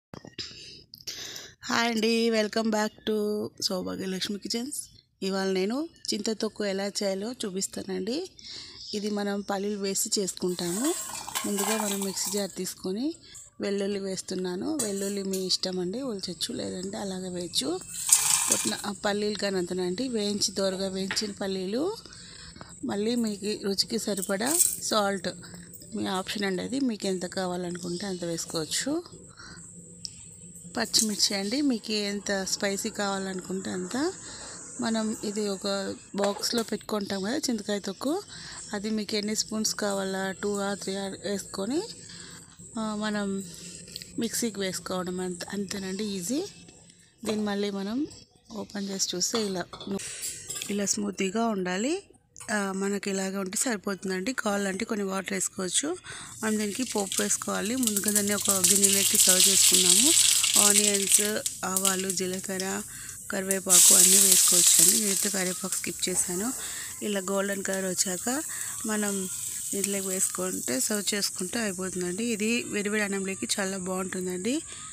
hi అండి welcome back to Saubhagyalakshmi kitchens ఇవాళ నేను చింతతొక్కు ఎలా చేయాలో చూపిస్తానండి ఇది మనం పల్లీలు వేసి చేసుకుంటాము ముందుగా మనం మిక్సీ జార్ తీసుకొని వెల్లుల్లి వేస్తున్నాను వెల్లుల్లి మీ ఇష్టం అండి ఉల్చచ్చు లేదంటే అలాగే వేయచ్చు కొట్టిన ఆ పల్లీలు కానీ అంతనండి వేయించి దోరగా వేయించిన పల్లీలు మళ్ళీ మీకు రుచికి సరిపడా సాల్ట్ మీ ఆప్షన్ అండి అది మీకు ఎంత కావాలనుకుంటే అంత వేసుకోవచ్చు పచ్చిమిర్చి అండి మీకు ఎంత స్పైసీ కావాలనుకుంటే అంత మనం ఇది ఒక బాక్స్లో పెట్టుకుంటాం కదా చింతకాయ తొక్కు అది మీకు ఎన్ని స్పూన్స్ కావాలా టూ ఆర్ త్రీ ఆర్ వేసుకొని ఆ, మనం మిక్సీకి వేసుకోవడం అంత అంతేనండి ఈజీ దీన్ని మళ్ళీ మనం ఓపెన్ చేసి చూస్తే ఇలా ఇలా స్మూతీగా ఉండాలి ఆ, మనకి ఇలాగ ఉంటే సరిపోతుందండి కావాలంటే కొన్ని వాటర్ వేసుకోవచ్చు మనం దీనికి పోపు వేసుకోవాలి ముందుగా దాన్ని ఒక గిన్నెలోకి సర్వ్ చేసుకున్నాము ఆనియన్స్ ఆవాలు జీలకర్ర కరివేపాకు అన్నీ వేసుకోవచ్చు అండి నేనైతే కరివేపాకు స్కిప్ చేశాను ఇలా గోల్డెన్ కలర్ వచ్చాక మనం దీంట్లోకి వేసుకుంటే సర్వ్ చేసుకుంటే అయిపోతుందండి ఇది విడివిడి అన్నంలోకి చాలా బాగుంటుందండి